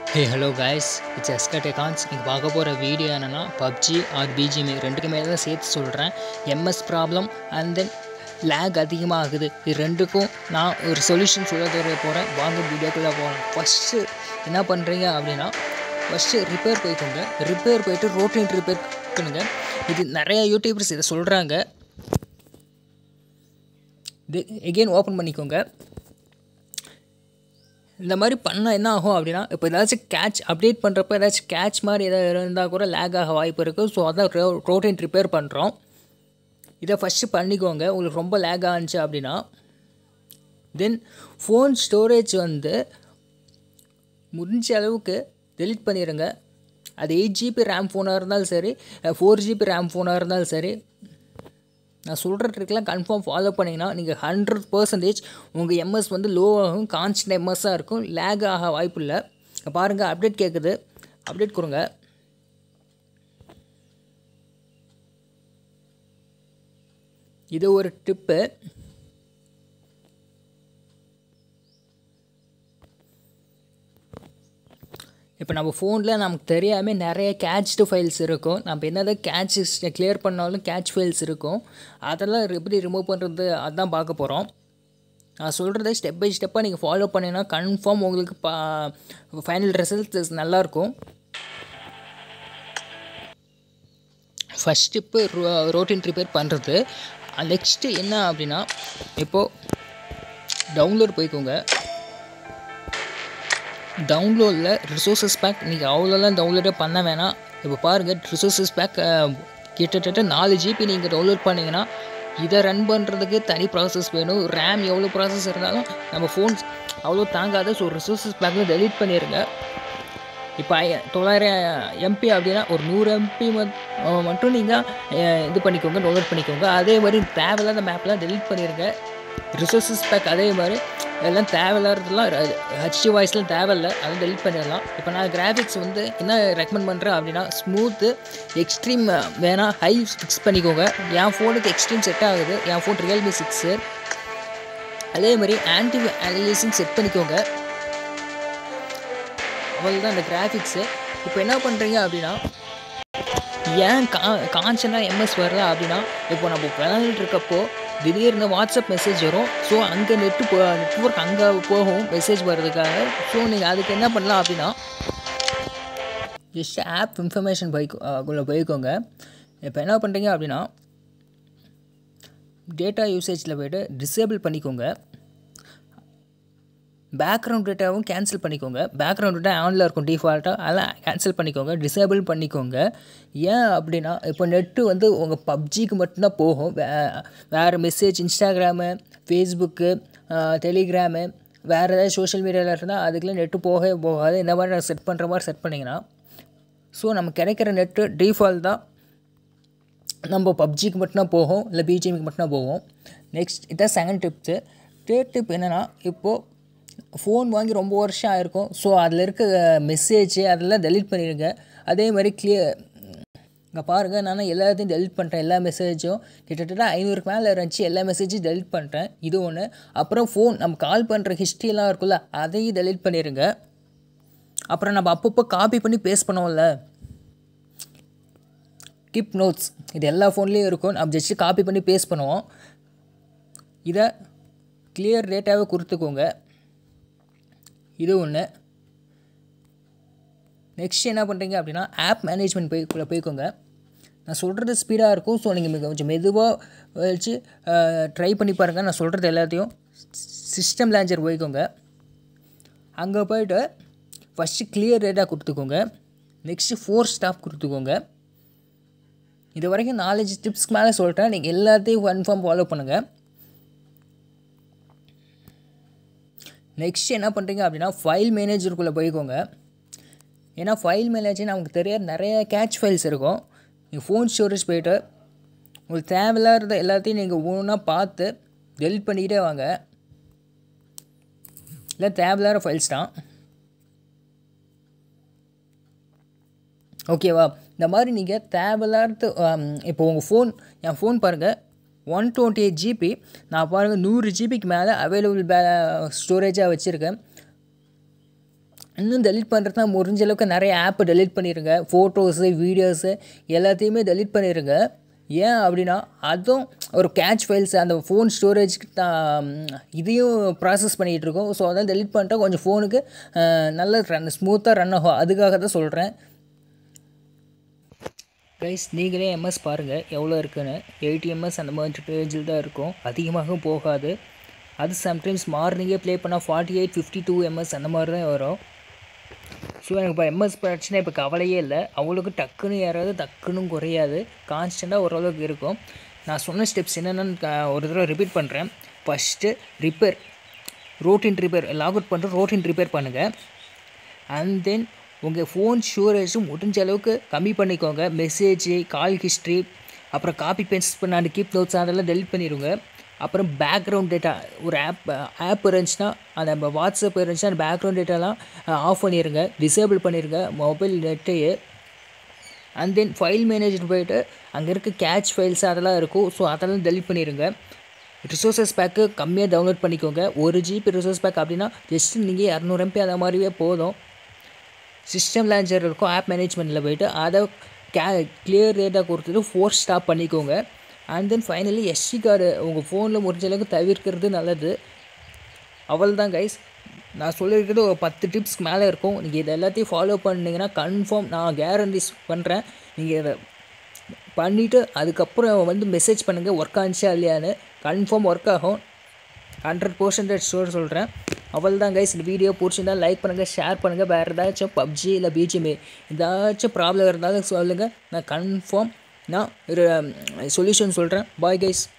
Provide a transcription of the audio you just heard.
hey hello guys it's எஸ்கா டெகான்ஸ் நீங்கள் பார்க்க போகிற வீடியோ என்னென்னா பப்ஜி ஆர் பிஜிஎம் ரெண்டுக்குமே தான் சேர்த்து சொல்கிறேன் M S problem and then lag அதிகமாக ஆகுது இது ரெண்டுக்கும் நான் ஒரு சொல்யூஷன் சொல்ல தெரிய போகிறேன் வாங்க வீடியோக்குள்ளே போகலாம் ஃபஸ்ட்டு என்ன பண்ணுறீங்க அப்படின்னா ஃபஸ்ட்டு ரிப்பேர் போய்க்கோங்க ரிப்பேர் போயிட்டு ரோட்டின் ரிப்பேர் பண்ணுங்க இது நிறைய யூடியூபர்ஸ் இதை சொல்கிறாங்க இது எகெயின் ஓப்பன் பண்ணிக்கோங்க இந்த மாதிரி பண்ணால் என்ன ஆகும் அப்படின்னா இப்போ ஏதாச்சும் கேட்ச் அப்டேட் பண்ணுறப்ப ஏதாச்சும் கேட்ச் மாதிரி எதாவது இருந்தால் கூட லேக் ஆக வாய்ப்பு இருக்குது ஸோ அதான் ரோ ரோட்டின் ரிப்பேர் பண்ணுறோம் இதை ஃபஸ்ட்டு பண்ணிக்கோங்க உங்களுக்கு ரொம்ப லேக் ஆச்சு அப்படின்னா தென் ஃபோன் ஸ்டோரேஜ் வந்து முடிஞ்ச அளவுக்கு டெலிட் பண்ணிடுங்க அது எயிட் ஜிபி ரேம் ஃபோனாக இருந்தாலும் சரி ஃபோர் ஜிபி ரேம் ஃபோனாக இருந்தாலும் சரி நான் சொல்கிற ட்ரிக்லாம் கன்ஃபார்ம் ஃபாலோ பண்ணிங்கன்னா நீங்கள் ஹண்ட்ரட் பர்சன்டேஜ் உங்கள் எம்எஸ் வந்து லோ ஆகும் கான்ஸ்டன்ட் எம்எஸ்ஸாக இருக்கும் லேக் ஆக வாய்ப்பு இல்லை பாருங்கள் அப்டேட் கேட்குது அப்டேட் கொடுங்க இது ஒரு டிப்பு இப்போ நம்ம ஃபோனில் நமக்கு தெரியாமல் நிறைய கேட்ச்டு ஃபைல்ஸ் இருக்கும் நம்ம என்னதான் கேட்ச் கிளியர் பண்ணாலும் கேட்ச் ஃபைல்ஸ் இருக்கும் அதெல்லாம் எப்படி ரிமூவ் பண்ணுறது அதான் பார்க்க போகிறோம் நான் சொல்கிறத ஸ்டெப் பை ஸ்டெப்பாக நீங்கள் ஃபாலோ பண்ணிங்கன்னா கன்ஃபார்ம் உங்களுக்கு பா ஃபைனல் ரிசல்ட்ஸ் நல்லாயிருக்கும் ஃபஸ்ட் ஸ்டெப்பு ரோட்டின் ரிப்பேர் பண்ணுறது நெக்ஸ்ட்டு என்ன அப்படின்னா இப்போது டவுன்லோட் போய்க்கோங்க டவுன்லோடில் ரிசோர்ஸஸ் பேக் நீங்கள் அவ்வளோலாம் டவுன்லோடே பண்ண வேணாம் இப்போ பாருங்கள் ரிசோர்ஸஸ் பேக் கிட்டத்தட்ட நாலு ஜிபி நீங்கள் டவுன்லோட் பண்ணிங்கன்னா இதை ரன் பண்ணுறதுக்கு தனி ப்ராசஸ் வேணும் ரேம் எவ்வளோ ப்ராசஸ் இருந்தாலும் நம்ம ஃபோன் அவ்வளோ தாங்காது ஸோ ரிசோர்ஸஸ் பேக்கில் டெலீட் பண்ணிடுங்க இப்போ தொள்ளாயிரம் எம்பி அப்படின்னா ஒரு நூறு எம்பி மட்டும் நீங்கள் இது பண்ணிக்கோங்க டவுன்லோட் பண்ணிக்கோங்க அதே மாதிரி தேவையில்லாத மேப்லாம் டெலீட் பண்ணிடுங்க ரிசோர்ஸஸ் பேக் அதே மாதிரி எல்லாம் தேவையில்லாததுலாம் ஹச்டி வாய்ஸ்லாம் தேவையில்லை அதை டெலிட் பண்ணிடலாம் இப்போ நான் கிராஃபிக்ஸ் வந்து என்ன ரெக்கமெண்ட் பண்ணுறேன் அப்படின்னா ஸ்மூத்து எக்ஸ்ட்ரீம் வேணால் ஹை ஃபிக்ஸ் பண்ணிக்கோங்க என் ஃபோனுக்கு எக்ஸ்ட்ரீம் செட் ஆகுது என் ஃபோன் ரியல்மி சிக்ஸு அதே மாதிரி ஆன்டி அலியேசிங் செட் பண்ணிக்கோங்க அவ்வளோதான் இந்த கிராஃபிக்ஸு இப்போ என்ன பண்ணுறீங்க அப்படின்னா ஏன் கா கான்ஸ்டண்ட்டாக எம்எஸ் வரல அப்படின்னா இப்போ நம்ம விளையாண்டுட்டு இருக்கப்போ திடீர்னு வாட்ஸ்அப் மெசேஜ் வரும் ஸோ அங்கே நெட்டு போ நெட்ஒர்க் அங்கே போகும் மெசேஜ் வர்றதுக்காக ஸோ நீங்கள் அதுக்கு என்ன பண்ணலாம் அப்படின்னா ஜஸ்ட் ஆப் இன்ஃபர்மேஷன் போய்க்குள்ளே போய்க்கோங்க இப்போ என்ன பண்ணுறீங்க அப்படின்னா டேட்டா யூசேஜில் போய்ட்டு டிசேபிள் பண்ணிக்கோங்க பேக்ரவுண்ட் டேட்டாவும் கேன்சல் பண்ணிக்கோங்க பேக்ரவுண்ட் டேட்டா ஆனில் இருக்கும் டிஃபால்ட்டாக அதெல்லாம் கேன்சல் பண்ணிக்கோங்க டிசேபிள் பண்ணிக்கோங்க ஏன் அப்படின்னா இப்போ நெட்டு வந்து உங்கள் பப்ஜிக்கு மட்டும்தான் போகும் வே வேறு மெசேஜ் இன்ஸ்டாகிராமு ஃபேஸ்புக்கு டெலிகிராமு வேறு ஏதாவது சோஷியல் மீடியாவில் இருந்தால் அதுக்குலாம் நெட்டு போகவே போகாது இந்த மாதிரி நான் செட் பண்ணுற மாதிரி செட் பண்ணிங்கன்னா ஸோ நம்ம கிடைக்கிற நெட்டு டிஃபால்ட் தான் நம்ம பப்ஜிக்கு மட்டும்தான் போகும் இல்லை பிஜிஎம்க்கு மட்டும்தான் போகும் நெக்ஸ்ட் இதான் செகண்ட் டிப்ஸு தேர்ட் டிப் என்னென்னா இப்போது ஃபோன் வாங்கி ரொம்ப வருஷம் ஆயிருக்கும் ஸோ அதில் இருக்க மெசேஜ் அதெல்லாம் டெலிட் பண்ணிடுங்க அதே மாதிரி கிளியர் இங்கே பாருங்கள் நான் எல்லாத்தையும் டெலிட் பண்ணுறேன் எல்லா மெசேஜும் கிட்டத்தட்ட ஐநூறுக்கு மேலே இருந்துச்சு எல்லா மெசேஜும் டெலிட் பண்ணுறேன் இது ஒன்று அப்புறம் ஃபோன் நம்ம கால் பண்ணுற ஹிஸ்ட்ரியெலாம் இருக்குல்ல அதையும் டெலிட் பண்ணிடுங்க அப்புறம் நம்ம அப்பப்போ காப்பி பண்ணி பேஸ்ட் பண்ணுவோம்ல கிப் நோட்ஸ் இது எல்லா ஃபோன்லேயும் இருக்கும் நம்ம ஜஸ்ட்டு காப்பி பண்ணி பேஸ்ட் பண்ணுவோம் இதை கிளியர் டேட்டாவே கொடுத்துக்கோங்க இது ஒன்று நெக்ஸ்ட் என்ன பண்ணுறீங்க அப்படின்னா ஆப் மேனேஜ்மெண்ட் போய்க்குள்ளே போய்க்கோங்க நான் சொல்கிறது ஸ்பீடாக இருக்கும் ஸோ நீங்கள் கொஞ்சம் மெதுவாக வச்சு ட்ரை பண்ணி பாருங்கள் நான் சொல்கிறது எல்லாத்தையும் சிஸ்டம் லான்ச்சர் போய்க்கோங்க அங்கே போய்ட்டு ஃபஸ்ட்டு கிளியர் டேட்டா கொடுத்துக்கோங்க நெக்ஸ்ட்டு ஃபோர் ஸ்டாப் கொடுத்துக்கோங்க இது வரைக்கும் நாலஞ்சு டிப்ஸ்க்கு மேலே சொல்லிட்டேன் நீங்கள் எல்லாத்தையும் கன்ஃபார்ம் ஃபாலோ பண்ணுங்கள் நெக்ஸ்ட் என்ன பண்ணுறீங்க அப்படின்னா ஃபைல் மேனேஜருக்குள்ளே போய்க்கோங்க ஏன்னா ஃபைல் மேனேஜர் நமக்கு தெரியாத நிறைய கேட்ச் ஃபைல்ஸ் இருக்கும் நீங்கள் ஃபோன் ஸ்டோரேஜ் போய்ட்டு உங்களுக்கு தேவையில்லாத எல்லாத்தையும் நீங்கள் ஒன்றா பார்த்து டெலிட் பண்ணிக்கிட்டே வாங்க இல்லை தேவையில்லாத ஃபைல்ஸ் தான் ஓகேவா இந்த மாதிரி நீங்கள் தேவையில்லாத இப்போ உங்கள் ஃபோன் என் ஃபோன் பாருங்கள் ஒன் டுவெண்ட்டி எயிட் ஜிபி நான் பாருங்கள் நூறு ஜிபிக்கு மேலே அவைலபிள் பே ஸ்டோரேஜாக வச்சுருக்கேன் இன்னும் டெலிட் பண்ணுறதுனா முடிஞ்ச அளவுக்கு நிறைய ஆப்பை டெலிட் பண்ணிடுங்க ஃபோட்டோஸு வீடியோஸு எல்லாத்தையுமே டெலிட் பண்ணிடுங்க ஏன் அப்படின்னா அதுவும் ஒரு கேட்ச் ஃபைல்ஸ் அந்த ஃபோன் ஸ்டோரேஜ்க்கு தான் இதையும் ப்ராசஸ் பண்ணிகிட்டு இருக்கோம் ஸோ அதெல்லாம் டெலிட் பண்ணிட்டா கொஞ்சம் ஃபோனுக்கு நல்ல ரன் ஸ்மூத்தாக ரன் ஆகும் அதுக்காக தான் சொல்கிறேன் கைஸ் நீங்களே எம்எஸ் பாருங்கள் எவ்வளோ இருக்குன்னு எயிட்டி எம்எஸ் அந்த மாதிரி பேஜில் தான் இருக்கும் அதிகமாகவும் போகாது அது சம்டைம்ஸ் மார்னிங்கே ப்ளே பண்ணால் forty eight fifty two M S அந்த மாதிரி தான் வரும் ஸோ எனக்கு இப்போ எம்எஸ் பிரச்சனை இப்போ கவலையே இல்லை அவங்களுக்கு டக்குன்னு ஏறாது டக்குன்னு குறையாது கான்ஸ்டண்ட்டாக ஓரளவுக்கு இருக்கும் நான் சொன்ன ஸ்டெப்ஸ் என்னென்னு ஒரு தடவை ரிப்பீட் பண்ணுறேன் first repair routine repair log out பண்ணிட்டு ரோட்டின் ரிப்பேர் பண்ணுங்கள் அண்ட் தென் உங்கள் ஃபோன் ஸ்டோரேஜும் முடிஞ்ச அளவுக்கு கம்மி பண்ணிக்கோங்க மெசேஜ் கால் ஹிஸ்ட்ரி அப்புறம் காப்பி பேஸ்ட் பண்ண கீப் நோட்ஸ் அதெல்லாம் டெலிட் பண்ணிடுங்க அப்புறம் பேக்ரவுண்ட் டேட்டா ஒரு ஆப் ஆப் இருந்துச்சுன்னா அந்த நம்ம வாட்ஸ்அப் இருந்துச்சுன்னா அந்த பேக்ரவுண்ட் டேட்டாலாம் ஆஃப் பண்ணிடுங்க டிசேபிள் பண்ணிடுங்க மொபைல் நெட்டையே அண்ட் தென் ஃபைல் மேனேஜர் போயிட்டு அங்கே இருக்க கேட்ச் ஃபைல்ஸ் அதெல்லாம் இருக்கும் ஸோ அதெல்லாம் டெலிட் பண்ணிடுங்க ரிசோர்ஸஸ் பேக்கு கம்மியாக டவுன்லோட் பண்ணிக்கோங்க ஒரு ஜிபி ரிசோர்ஸ் பேக் அப்படின்னா ஜஸ்ட் நீங்கள் இரநூறு எம்பி அந்த மாதிரியே போதும் சிஸ்டம் லான்ச்சர் இருக்கும் ஆப் மேனேஜ்மெண்ட்டில் போயிட்டு அதை கே கிளியர் டேட்டா கொடுத்துட்டு ஃபோர் ஸ்டாப் பண்ணிக்கோங்க and then finally S D card உங்கள் ஃபோனில் முடிஞ்ச அளவுக்கு தவிர்க்கிறது நல்லது அவள் தான் கைஸ் நான் சொல்லியிருக்கிறது ஒரு பத்து டிப்ஸ்க்கு மேலே இருக்கும் நீங்கள் இதை எல்லாத்தையும் ஃபாலோ பண்ணிங்கன்னா கன்ஃபார்ம் நான் கேரண்டிஸ் பண்ணுறேன் நீங்கள் இதை பண்ணிவிட்டு அதுக்கப்புறம் வந்து மெசேஜ் பண்ணுங்கள் ஒர்க் ஆனிச்சா இல்லையான்னு கன்ஃபார்ம் ஒர்க் ஆகும் ஹண்ட்ரட் பர்சன்டேஜ் ஸ்டோர் சொல்கிறேன் அவள் தான் கைஸ் இந்த வீடியோ பிடிச்சிருந்தா லைக் பண்ணுங்கள் ஷேர் பண்ணுங்கள் வேறு ஏதாச்சும் பப்ஜி இல்லை பிஜிஎம்ஏ ஏதாச்சும் ப்ராப்ளம் இருந்தாலும் சொல்லுங்கள் நான் கன்ஃபார்ம் நான் ஒரு சொல்யூஷன் சொல்கிறேன் பாய் கைஸ்